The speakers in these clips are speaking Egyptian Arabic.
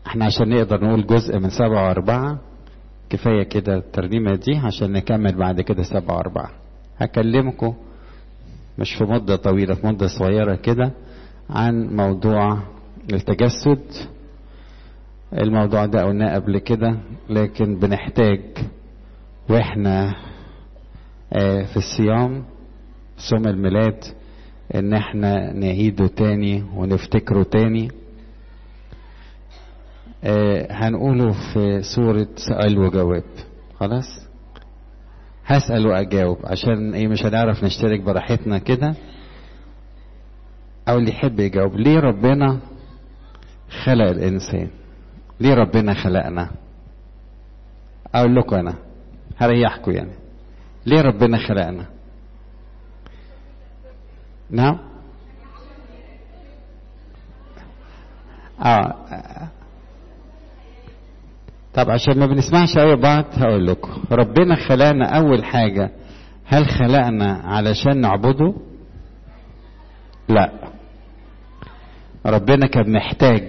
احنا عشان نقدر نقول جزء من سبعة واربعة كفاية كده الترنيمة دي عشان نكمل بعد كده سبعة واربعة هكلمكم مش في مدة طويلة في مدة صغيرة كده عن موضوع التجسد الموضوع ده قلناه قبل كده لكن بنحتاج واحنا في الصيام صوم الميلاد ان احنا نعيده تاني ونفتكره تاني هنقوله في سورة سؤال وجواب خلاص هسأل وأجاوب عشان ايه مش هنعرف نشترك براحتنا كده أو اللي يحب يجاوب ليه ربنا خلق الإنسان ليه ربنا خلقنا أقول لكم أنا هريحكم يعني ليه ربنا خلقنا نعم اه طب عشان ما بنسمعش قوي بعض هقول لكم ربنا خلقنا اول حاجه هل خلقنا علشان نعبده لا ربنا كان محتاج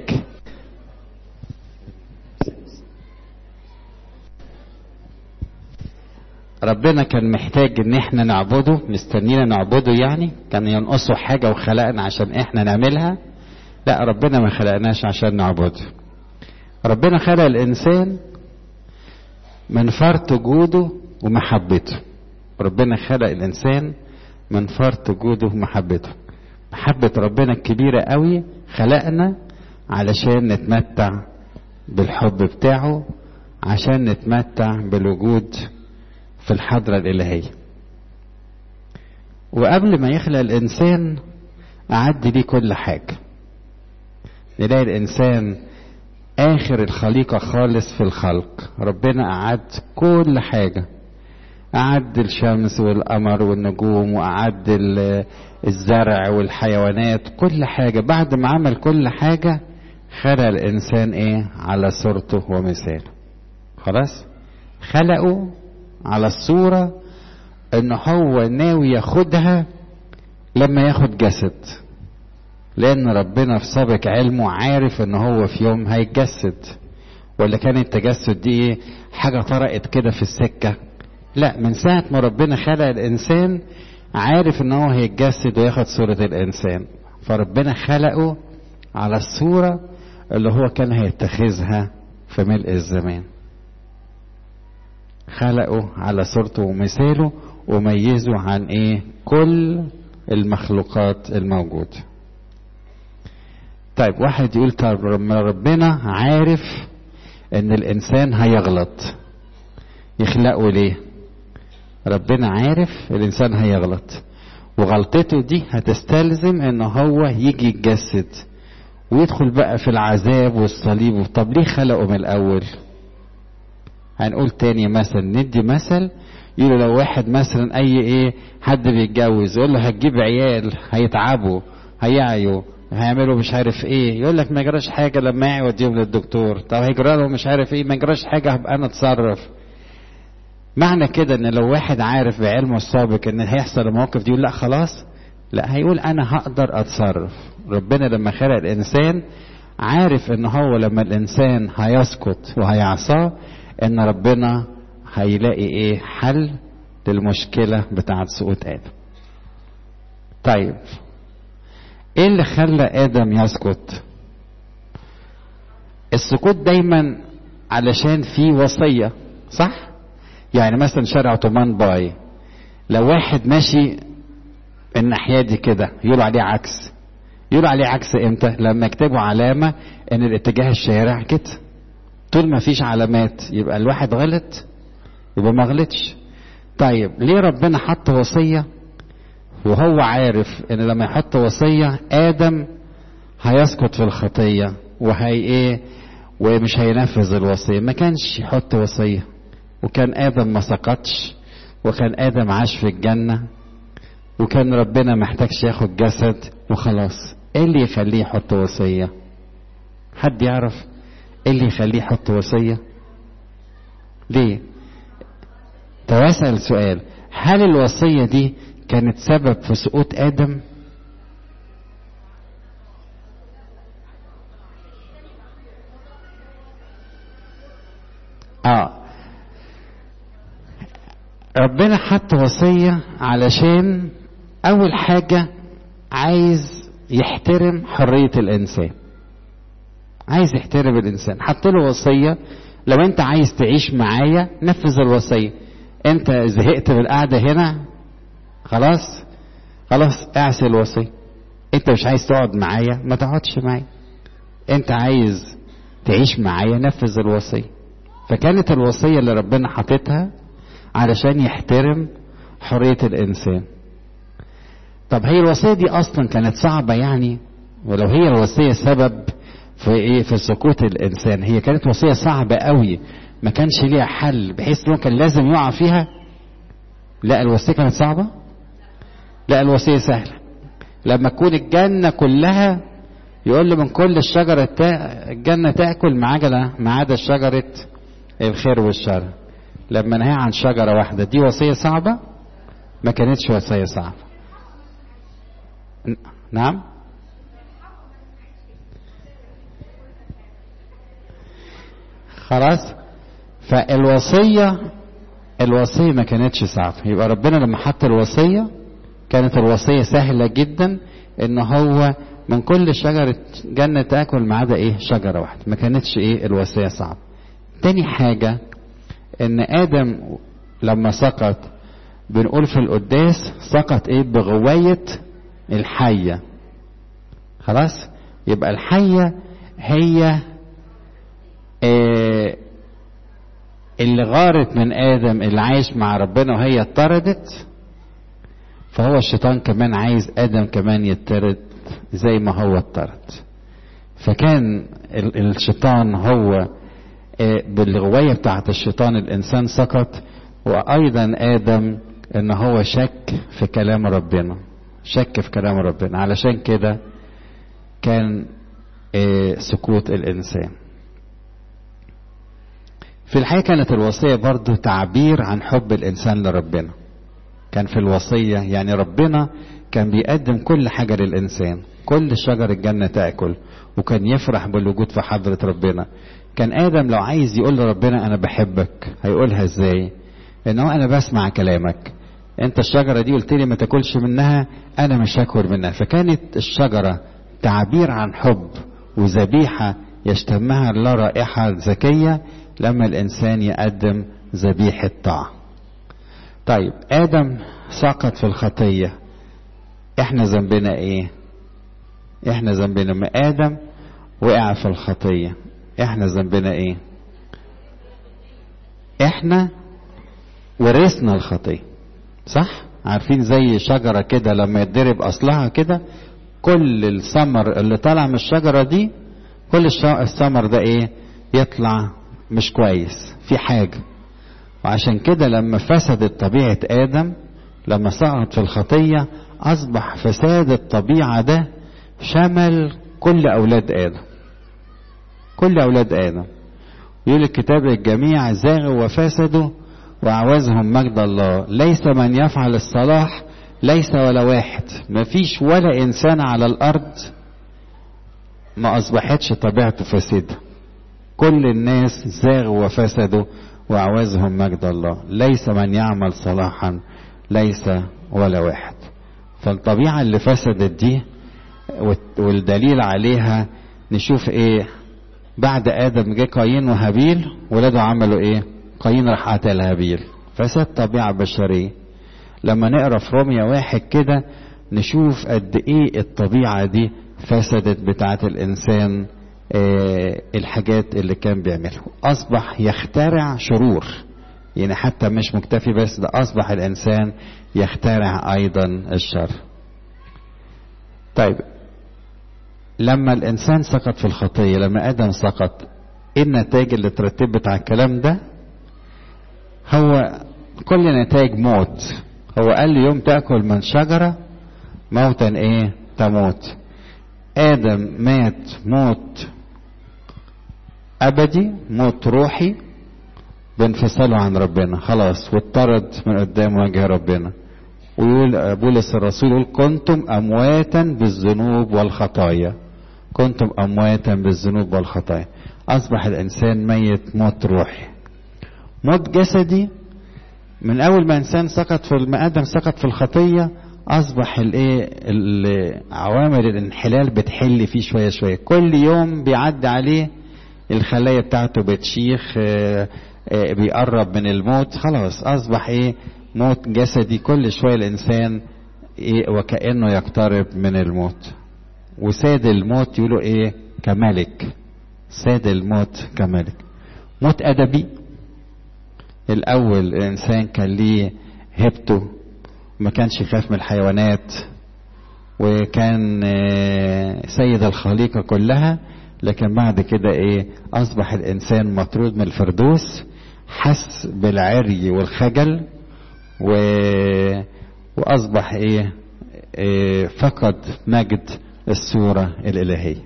ربنا كان محتاج ان احنا نعبده مستنينا نعبده يعني كان ينقصه حاجة وخلقنا عشان احنا نعملها لا ربنا ما خلقناش عشان نعبده ربنا خلق الانسان من فرط جوده ومحبته ربنا خلق الانسان من فرط جوده ومحبته محبة ربنا الكبيرة قوي خلقنا علشان نتمتع بالحب بتاعه عشان نتمتع بالوجود في الحضرة الإلهية وقبل ما يخلق الإنسان أعد ليه كل حاجة نلاقي الإنسان آخر الخليقة خالص في الخلق ربنا أعد كل حاجة أعد الشمس والقمر والنجوم وأعد الزرع والحيوانات كل حاجة بعد ما عمل كل حاجة خلق الإنسان إيه على صورته ومثاله خلاص خلقه على الصورة ان هو ناوي ياخدها لما ياخد جسد لان ربنا في سابق علمه عارف ان هو في يوم هيتجسد ولا كان التجسد دي ايه حاجة طرقت كده في السكة لا من ساعة ما ربنا خلق الانسان عارف ان هو هيتجسد وياخد صورة الانسان فربنا خلقه على الصورة اللي هو كان هيتخذها في ملء الزمان خلقه على صورته ومثاله وميزه عن ايه كل المخلوقات الموجودة طيب واحد يقول طب ربنا عارف ان الانسان هيغلط يخلقه ليه ربنا عارف الانسان هيغلط وغلطته دي هتستلزم ان هو يجي يتجسد ويدخل بقى في العذاب والصليب طب ليه خلقه من الاول هنقول تاني مثلا ندي مثل يقولوا لو واحد مثلا اي ايه حد بيتجوز يقول له هتجيب عيال هيتعبوا هيعيوا هيعملوا مش عارف ايه يقول لك ما يجراش حاجه لما يعي وديهم للدكتور طب هيجرى له مش عارف ايه ما يجراش حاجه هبقى انا اتصرف معنى كده ان لو واحد عارف بعلمه السابق ان هيحصل المواقف دي يقول لا خلاص لا هيقول انا هقدر اتصرف ربنا لما خلق الانسان عارف ان هو لما الانسان هيسقط وهيعصاه ان ربنا هيلاقي ايه حل للمشكلة بتاعت سقوط ادم طيب ايه اللي خلى ادم يسقط السقوط دايما علشان في وصية صح يعني مثلا شارع طومان باي لو واحد ماشي الناحية دي كده يقولوا عليه عكس يقولوا عليه عكس امتى لما يكتبوا علامة ان الاتجاه الشارع كده طول ما فيش علامات يبقى الواحد غلط يبقى ما غلطش طيب ليه ربنا حط وصية وهو عارف ان لما يحط وصية ادم هيسقط في الخطية وهي ايه ومش هينفذ الوصية ما كانش يحط وصية وكان ادم ما سقطش وكان ادم عاش في الجنة وكان ربنا محتاجش ياخد جسد وخلاص ايه اللي يخليه يحط وصية حد يعرف ايه اللي يخليه يحط وصية ليه تواسأل سؤال هل الوصية دي كانت سبب في سقوط آدم اه ربنا حط وصية علشان أول حاجة عايز يحترم حرية الإنسان عايز يحترم الإنسان حط له وصية لو أنت عايز تعيش معايا نفذ الوصية أنت زهقت من القعدة هنا خلاص خلاص اعسل الوصية أنت مش عايز تقعد معايا ما تقعدش معايا أنت عايز تعيش معايا نفذ الوصية فكانت الوصية اللي ربنا حاططها علشان يحترم حرية الإنسان طب هي الوصية دي أصلا كانت صعبة يعني ولو هي الوصية سبب في إيه في سقوط الإنسان هي كانت وصية صعبة قوي ما كانش ليها حل بحيث إنه كان لازم يقع فيها لا الوصية كانت صعبة لا الوصية سهلة لما تكون الجنة كلها يقول له من كل الشجرة تا... الجنة تأكل ما عدا ما عدا شجرة الخير والشر لما نهي عن شجرة واحدة دي وصية صعبة ما كانتش وصية صعبة نعم خلاص فالوصية الوصية ما كانتش صعبة يبقى ربنا لما حط الوصية كانت الوصية سهلة جدا ان هو من كل شجرة جنة تاكل ما عدا ايه شجرة واحدة ما كانتش ايه الوصية صعبة تاني حاجة ان ادم لما سقط بنقول في القداس سقط ايه بغواية الحية خلاص يبقى الحية هي إيه اللي غارت من ادم اللي عايش مع ربنا وهي اتطردت فهو الشيطان كمان عايز ادم كمان يتطرد زي ما هو اتطرد فكان الشيطان هو بالغوايه بتاعت الشيطان الانسان سقط وايضا ادم ان هو شك في كلام ربنا شك في كلام ربنا علشان كده كان سقوط الانسان في الحقيقه كانت الوصيه برضو تعبير عن حب الانسان لربنا كان في الوصيه يعني ربنا كان بيقدم كل حاجه للانسان كل شجر الجنه تاكل وكان يفرح بالوجود في حضره ربنا كان ادم لو عايز يقول لربنا انا بحبك هيقولها ازاي انه انا بسمع كلامك انت الشجره دي قلت لي ما تاكلش منها انا مش هاكل منها فكانت الشجره تعبير عن حب وذبيحه يشتمها الله رائحه ذكيه لما الانسان يقدم ذبيحه طاعه طيب ادم سقط في الخطيه احنا ذنبنا ايه احنا ذنبنا ما ادم وقع في الخطيه احنا ذنبنا ايه احنا ورثنا الخطيه صح عارفين زي شجره كده لما يتضرب اصلها كده كل الثمر اللي طالع من الشجره دي كل الثمر ده ايه يطلع مش كويس في حاجه وعشان كده لما فسدت طبيعه ادم لما سقط في الخطيه اصبح فساد الطبيعه ده شمل كل اولاد ادم كل أولاد آدم يقول الكتاب الجميع زاغوا وفسدوا وعوزهم مجد الله ليس من يفعل الصلاح ليس ولا واحد ما فيش ولا إنسان على الأرض ما أصبحتش طبيعته فاسدة كل الناس زاغوا وفسدوا وعوزهم مجد الله ليس من يعمل صلاحا ليس ولا واحد فالطبيعة اللي فسدت دي والدليل عليها نشوف ايه بعد ادم جه قايين وهابيل ولاده عملوا ايه قايين راح قتل هابيل فساد طبيعه بشريه لما نقرا في روميا واحد كده نشوف قد ايه الطبيعه دي فسدت بتاعه الانسان آه الحاجات اللي كان بيعملها اصبح يخترع شرور يعني حتى مش مكتفي بس ده اصبح الانسان يخترع ايضا الشر طيب لما الانسان سقط في الخطيه لما ادم سقط ايه النتائج اللي ترتبت على الكلام ده هو كل نتائج موت هو قال لي يوم تاكل من شجره موتا ايه تموت ادم مات موت ابدي موت روحي بانفصاله عن ربنا خلاص واطرد من قدام وجه ربنا ويقول بولس الرسول يقول كنتم امواتا بالذنوب والخطايا كنتم امواتا بالذنوب والخطايا اصبح الانسان ميت موت روحي موت جسدي من اول ما انسان سقط في الم- ادم سقط في الخطيه اصبح الايه ال- عوامل الانحلال بتحل فيه شويه شويه كل يوم بيعدي عليه الخلايا بتاعته بتشيخ آه، آه، بيقرب من الموت خلاص اصبح ايه موت جسدي كل شويه الانسان إيه وكانه يقترب من الموت وساد الموت يقولوا ايه كملك ساد الموت كملك موت ادبي الاول الانسان كان ليه هيبته ما كانش يخاف من الحيوانات وكان آه، سيد الخليقة كلها لكن بعد كده ايه اصبح الانسان مطرود من الفردوس حس بالعري والخجل و... واصبح ايه, إيه فقد مجد الصورة الالهية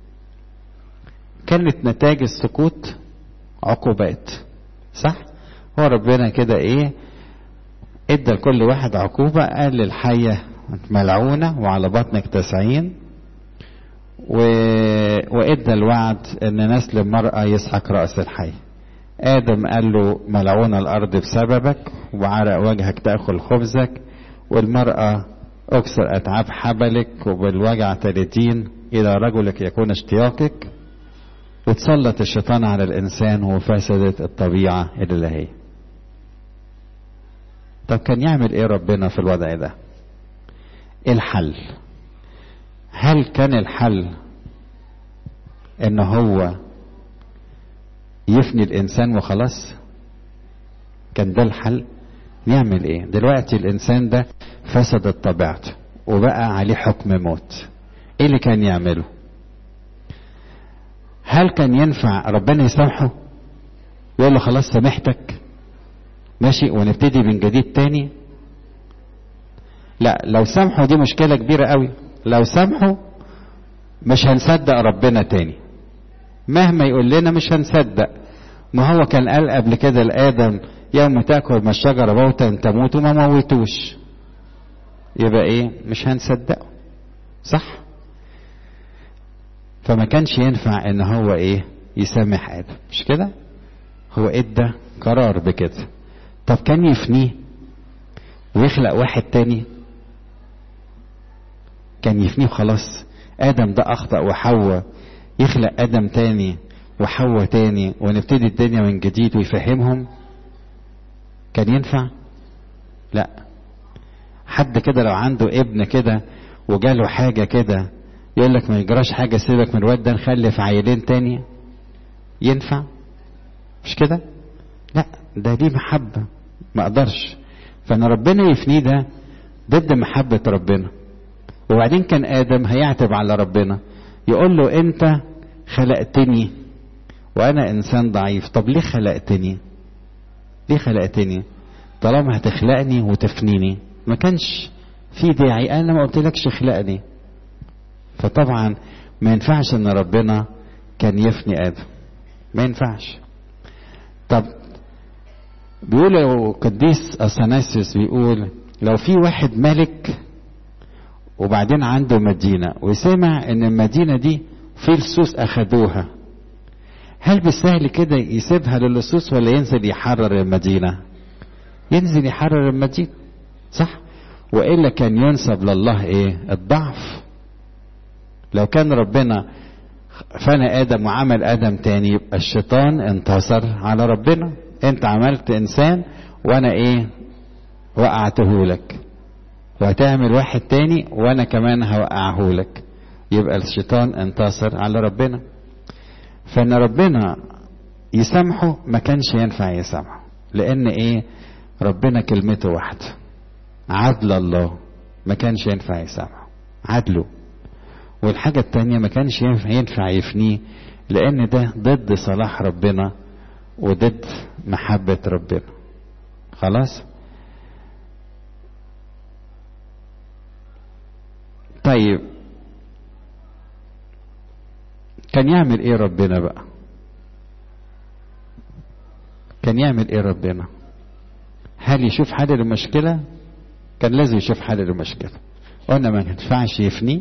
كانت نتاج السقوط عقوبات صح هو ربنا كده ايه ادى لكل واحد عقوبة قال للحية ملعونة وعلى بطنك تسعين و... وادى الوعد ان نسل المرأة يسحق رأس الحي آدم قال له ملعون الأرض بسببك وعرق وجهك تأكل خبزك والمرأة أكثر أتعاب حبلك وبالوجع تلتين إلى رجلك يكون اشتياقك وتسلط الشيطان على الإنسان وفسدت الطبيعة الإلهية طب كان يعمل إيه ربنا في الوضع ده إيه الحل هل كان الحل إن هو يفني الإنسان وخلاص كان ده الحل يعمل إيه دلوقتي الإنسان ده فسدت طبيعته وبقى عليه حكم موت إيه اللي كان يعمله هل كان ينفع ربنا يسامحه يقول له خلاص سامحتك ماشي ونبتدي من جديد تاني لا لو سامحه دي مشكلة كبيرة قوي لو سامحه مش هنصدق ربنا تاني مهما يقول لنا مش هنصدق ما هو كان قال قبل كده لآدم يوم تأكل من الشجرة موتا تموت وما موتوش يبقى ايه مش هنصدقه صح فما كانش ينفع ان هو ايه يسامح ادم مش كده هو ادى قرار بكده طب كان يفنيه ويخلق واحد تاني كان يفنيه خلاص ادم ده اخطا وحواء يخلق ادم تاني وحواء تاني ونبتدي الدنيا من جديد ويفهمهم كان ينفع لا حد كده لو عنده ابن كده وجاله حاجه كده يقول لك ما يجراش حاجه سيبك من الواد ده نخلف عيلين تاني ينفع مش كده لا ده دي محبه ما اقدرش فان ربنا يفنيه ده ضد محبه ربنا وبعدين كان ادم هيعتب على ربنا يقول له انت خلقتني وانا انسان ضعيف طب ليه خلقتني ليه خلقتني طالما هتخلقني وتفنيني ما كانش في داعي انا ما قلتلكش اخلقني فطبعا ما ينفعش ان ربنا كان يفني ادم ما ينفعش طب بيقول قديس اثناسيوس بيقول لو في واحد ملك وبعدين عنده مدينة وسمع ان المدينة دي في لصوص اخدوها هل بالسهل كده يسيبها للصوص ولا ينزل يحرر المدينة ينزل يحرر المدينة صح وإلا كان ينسب لله ايه الضعف لو كان ربنا فنى ادم وعمل ادم تاني يبقى الشيطان انتصر على ربنا انت عملت انسان وانا ايه وقعته لك وهتعمل واحد تاني وانا كمان هوقعه لك يبقى الشيطان انتصر على ربنا فان ربنا يسامحه ما كانش ينفع يسامحه لان ايه ربنا كلمته واحده عدل الله ما كانش ينفع يسامحه عدله والحاجة التانية ما كانش ينفع, ينفع يفنيه لأن ده ضد صلاح ربنا وضد محبة ربنا خلاص طيب كان يعمل ايه ربنا بقى كان يعمل ايه ربنا هل يشوف حل للمشكلة كان لازم يشوف حل للمشكلة قلنا ما ينفعش يفنيه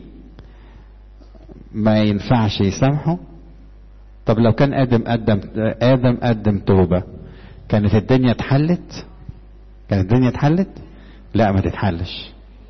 ما ينفعش يسامحه طب لو كان ادم قدم ادم قدم توبه كانت الدنيا اتحلت كانت الدنيا اتحلت لا ما تتحلش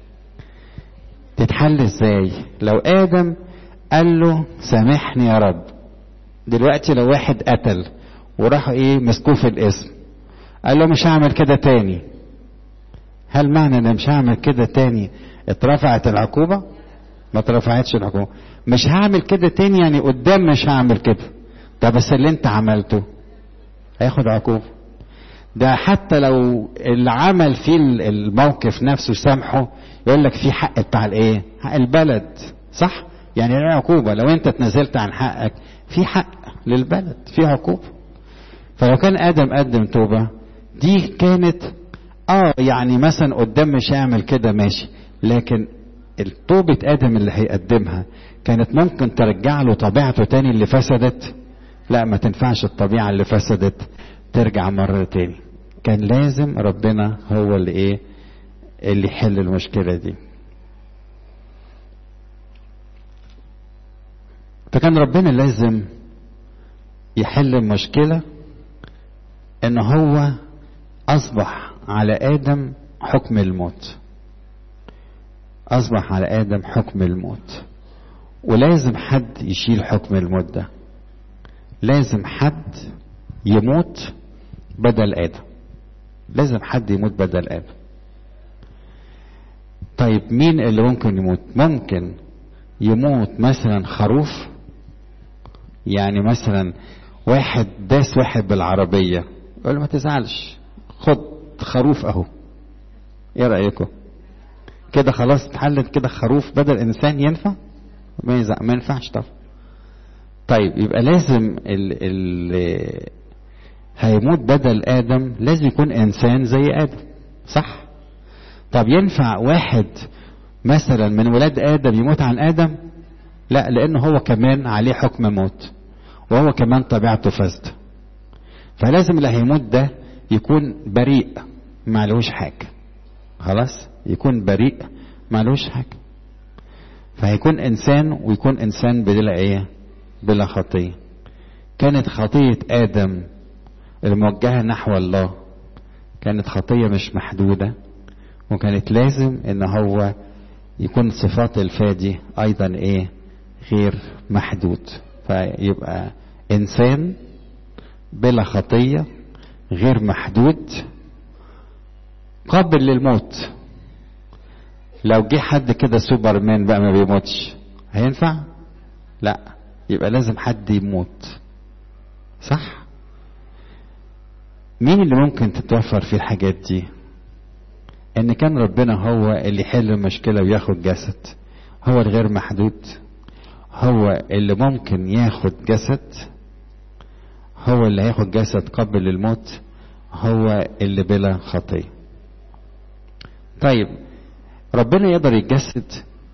تتحل ازاي لو ادم قال له سامحني يا رب دلوقتي لو واحد قتل وراح ايه مسكوه في الاسم قال له مش هعمل كده تاني هل معنى ان مش هعمل كده تاني اترفعت العقوبة ما اترفعتش العقوبة مش هعمل كده تاني يعني قدام مش هعمل كده ده بس اللي انت عملته هياخد عقوبة ده حتى لو اللي عمل فيه الموقف نفسه سامحه يقول لك في حق بتاع الايه حق البلد صح يعني ايه عقوبة لو انت اتنازلت عن حقك في حق للبلد في عقوبة فلو كان ادم قدم توبة دي كانت اه يعني مثلا قدام مش هيعمل كده ماشي لكن التوبة ادم اللي هيقدمها كانت ممكن ترجع له طبيعته تاني اللي فسدت لا ما تنفعش الطبيعة اللي فسدت ترجع مرة تاني كان لازم ربنا هو اللي ايه اللي يحل المشكلة دي فكان ربنا لازم يحل المشكلة ان هو اصبح على ادم حكم الموت اصبح على ادم حكم الموت ولازم حد يشيل حكم الموت ده لازم حد يموت بدل ادم لازم حد يموت بدل ادم طيب مين اللي ممكن يموت ممكن يموت مثلا خروف يعني مثلا واحد داس واحد بالعربية يقول له ما تزعلش خد خروف اهو ايه رأيكم كده خلاص اتحلت كده خروف بدل انسان ينفع ما, يزع... ما ينفعش طبعا طيب يبقى لازم اللي هيموت بدل ادم لازم يكون انسان زي ادم صح طب ينفع واحد مثلا من ولاد ادم يموت عن ادم لا لانه هو كمان عليه حكم موت وهو كمان طبيعته فاسده فلازم اللي هيموت ده يكون بريء معلوش حاجه خلاص يكون بريء معلوش حاجه فهيكون انسان ويكون انسان بلا ايه بلا خطيه كانت خطيه ادم الموجهه نحو الله كانت خطيه مش محدوده وكانت لازم ان هو يكون صفات الفادي ايضا ايه غير محدود فيبقى انسان بلا خطيه غير محدود قابل للموت لو جه حد كده سوبرمان بقى ما بيموتش هينفع لا يبقى لازم حد يموت صح مين اللي ممكن تتوفر في الحاجات دي ان كان ربنا هو اللي يحل المشكله وياخد جسد هو الغير محدود هو اللي ممكن ياخد جسد هو اللي هياخد جسد قبل الموت هو اللي بلا خطيه طيب ربنا يقدر يتجسد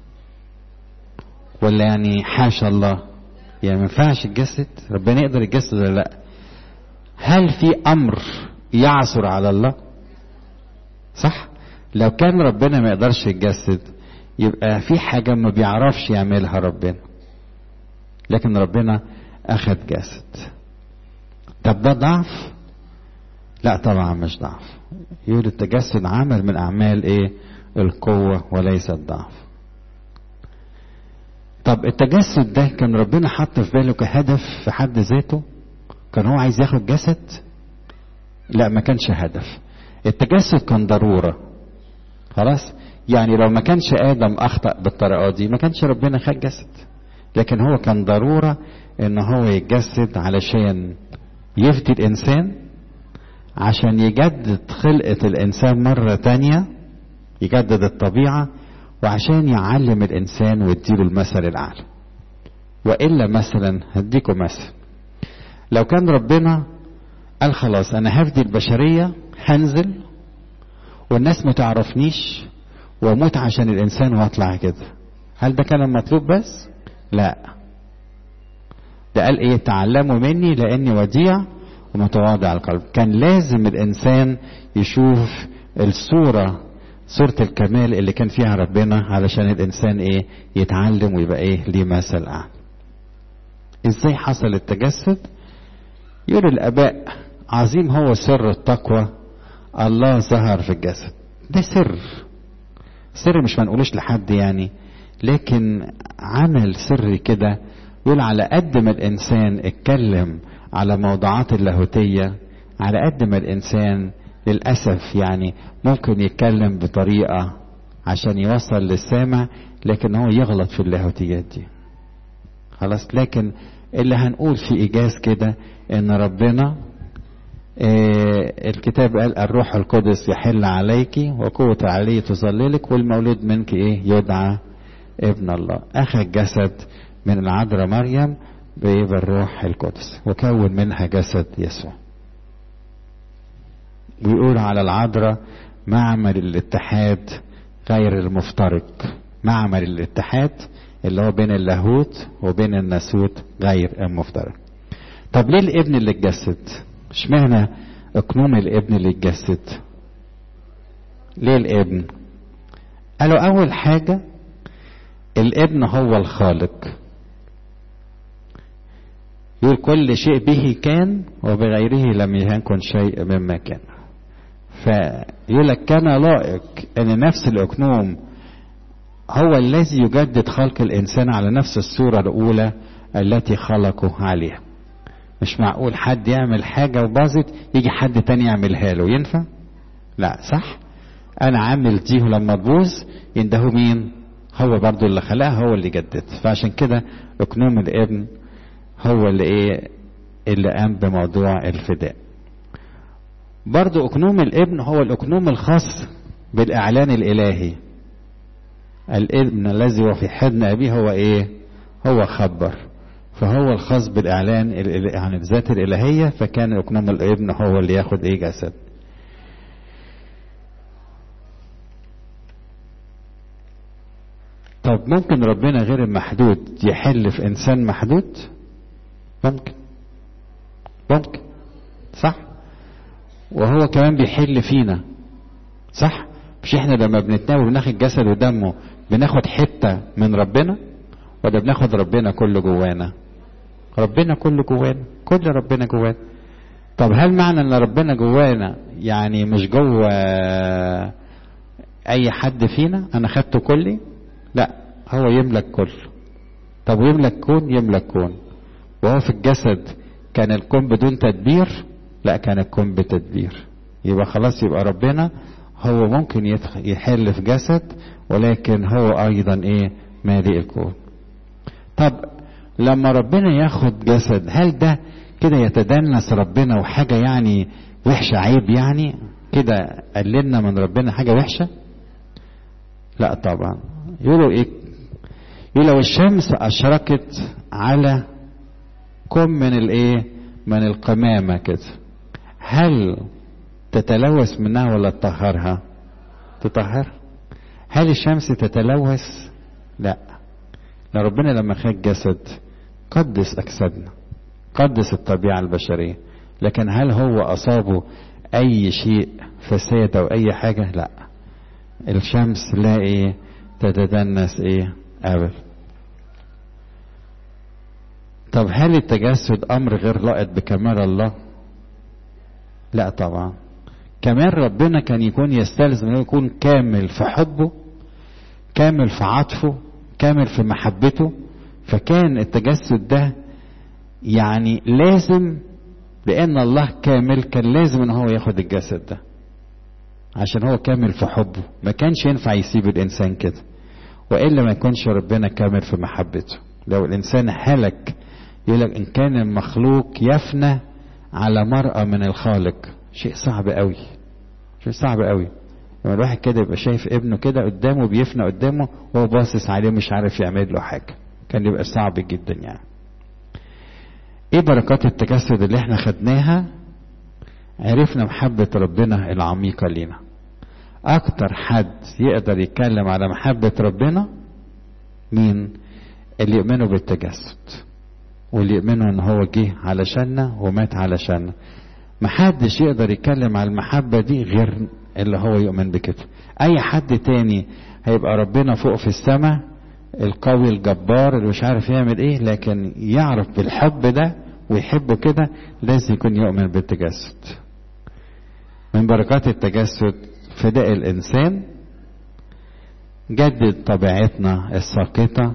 ولا يعني حاشا الله يعني ما ينفعش يتجسد ربنا يقدر يتجسد ولا لا هل في امر يعثر على الله صح لو كان ربنا ما يقدرش يتجسد يبقى في حاجة ما بيعرفش يعملها ربنا لكن ربنا أخذ جسد طب ده ضعف لا طبعا مش ضعف يقول التجسد عمل من أعمال إيه القوة وليس الضعف طب التجسد ده كان ربنا حط في باله كهدف في حد ذاته كان هو عايز ياخد جسد لا ما كانش هدف التجسد كان ضروره خلاص يعني لو ما كانش ادم اخطا بالطريقه دي ما كانش ربنا خد جسد لكن هو كان ضروره ان هو يتجسد علشان يفدي الانسان عشان يجدد خلقه الانسان مره تانية يجدد الطبيعه وعشان يعلم الانسان ويديله المثل الاعلى والا مثلا هديكم مثل لو كان ربنا قال خلاص انا هفدي البشريه هنزل والناس ما تعرفنيش واموت عشان الانسان واطلع كده هل ده كان المطلوب بس لا ده قال ايه تعلموا مني لاني وديع ومتواضع القلب كان لازم الانسان يشوف الصوره صورة الكمال اللي كان فيها ربنا علشان الانسان ايه يتعلم ويبقى ايه ليه مثل اعلى ازاي حصل التجسد يقول الاباء عظيم هو سر التقوى الله ظهر في الجسد ده سر سر مش ما نقولوش لحد يعني لكن عمل سري كده يقول على قد ما الانسان اتكلم على موضوعات اللاهوتيه على قد ما الانسان للاسف يعني ممكن يتكلم بطريقه عشان يوصل للسامع لكن هو يغلط في اللاهوتيات دي خلاص لكن اللي هنقول في ايجاز كده ان ربنا آه الكتاب قال الروح القدس يحل عليك وقوة عليه تظللك والمولود منك ايه يدعى ابن الله اخذ جسد من العذراء مريم بالروح القدس وكون منها جسد يسوع ويقول على العذراء معمل الاتحاد غير المفترق معمل الاتحاد اللي هو بين اللاهوت وبين الناسوت غير المفترق طب ليه الابن اللي اتجسد اشمعنى اقنوم الابن اللي اتجسد ليه الابن قالوا اول حاجة الابن هو الخالق يقول كل شيء به كان وبغيره لم يكن شيء مما كان فيقول لك كان لائق ان نفس الاقنوم هو الذي يجدد خلق الانسان على نفس الصورة الاولى التي خلقه عليها مش معقول حد يعمل حاجة وباظت يجي حد تاني يعملها له ينفع لا صح انا عامل دي لما تبوظ يندهوا مين هو برضو اللي خلقها هو اللي جدد فعشان كده اقنوم الابن هو اللي ايه اللي قام بموضوع الفداء برضو اقنوم الابن هو الاقنوم الخاص بالاعلان الالهي الابن الذي هو في حضن ابيه هو ايه هو خبر فهو الخاص بالاعلان عن الذات الالهيه فكان اقنوم الابن هو اللي ياخد ايه جسد طب ممكن ربنا غير المحدود يحل في انسان محدود ممكن ممكن صح وهو كمان بيحل فينا صح مش احنا لما بنتناول بناخد جسد ودمه بناخد حتة من ربنا ولا بناخد ربنا كله جوانا ربنا كله جوانا كل ربنا جوانا طب هل معنى ان ربنا جوانا يعني مش جوه اي حد فينا انا خدته كلي لا هو يملك كل طب ويملك كون يملك كون وهو في الجسد كان الكون بدون تدبير لا كان الكون بتدبير يبقى خلاص يبقى ربنا هو ممكن يحل في جسد ولكن هو ايضا ايه مالئ الكون طب لما ربنا ياخد جسد هل ده كده يتدنس ربنا وحاجه يعني وحشه عيب يعني كده قللنا من ربنا حاجه وحشه لا طبعا يقولوا ايه يقول لو الشمس اشرقت على كم من الايه من القمامه كده هل تتلوث منها ولا تطهرها تطهر هل الشمس تتلوث لا لا ربنا لما خد جسد قدس اجسادنا قدس الطبيعه البشريه لكن هل هو اصابه اي شيء فساد او اي حاجه لا الشمس لا ايه تتدنس ايه ابدا طب هل التجسد امر غير لائق بكمال الله لا طبعا كمان ربنا كان يكون يستلزم انه يكون كامل في حبه كامل في عطفه كامل في محبته فكان التجسد ده يعني لازم لان الله كامل كان لازم ان هو ياخد الجسد ده عشان هو كامل في حبه ما كانش ينفع يسيب الانسان كده والا ما يكونش ربنا كامل في محبته لو الانسان هلك يقول لك ان كان المخلوق يفنى على مرأة من الخالق شيء صعب قوي شيء صعب قوي لما الواحد كده يبقى شايف ابنه كده قدامه بيفنى قدامه وهو باصص عليه مش عارف يعمل له حاجه كان يبقى صعب جدا يعني ايه بركات التجسد اللي احنا خدناها عرفنا محبة ربنا العميقة لينا اكتر حد يقدر يتكلم على محبة ربنا مين اللي يؤمنوا بالتجسد واللي يؤمنوا ان هو جه علشاننا ومات علشاننا محدش يقدر يتكلم على المحبة دي غير اللي هو يؤمن بكده اي حد تاني هيبقى ربنا فوق في السماء القوي الجبار اللي مش عارف يعمل ايه لكن يعرف بالحب ده ويحبه كده لازم يكون يؤمن بالتجسد من بركات التجسد فداء الإنسان جدد طبيعتنا الساقطة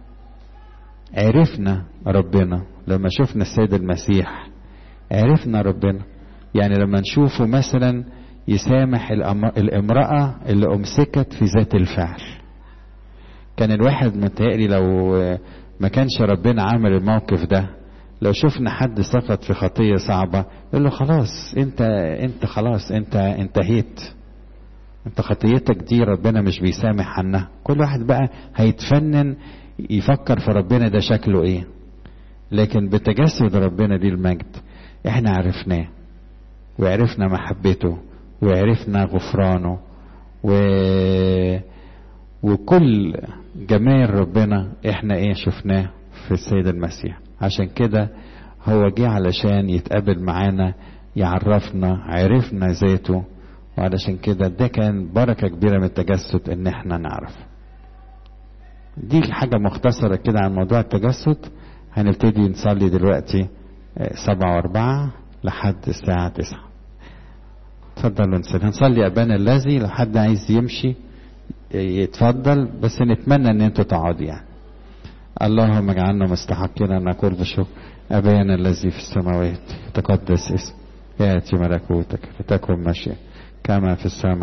عرفنا ربنا لما شفنا السيد المسيح عرفنا ربنا يعني لما نشوفه مثلا يسامح الامرأة اللي أمسكت في ذات الفعل كان الواحد متهيألي لو ما كانش ربنا عامل الموقف ده لو شفنا حد سقط في خطية صعبة يقول له خلاص انت انت خلاص انت انتهيت انت خطيتك دي ربنا مش بيسامح عنها كل واحد بقى هيتفنن يفكر في ربنا ده شكله ايه لكن بتجسد ربنا دي المجد احنا عرفناه وعرفنا محبته وعرفنا غفرانه و... وكل جمال ربنا احنا ايه شفناه في السيد المسيح عشان كده هو جه علشان يتقابل معانا يعرفنا عرفنا ذاته وعلشان كده ده كان بركة كبيرة من التجسد ان احنا نعرف دي حاجة مختصرة كده عن موضوع التجسد هنبتدي نصلي دلوقتي سبعة واربعة لحد الساعة تسعة اتفضلوا نصلي هنصلي أبانا الذي لو حد عايز يمشي يتفضل بس نتمنى ان انتوا تقعدوا يعني اللهم اجعلنا مستحقين ان نقول بشكر ابانا الذي في السماوات تقدس اسم ياتي ملكوتك لتكن مشيئتك كما في السماء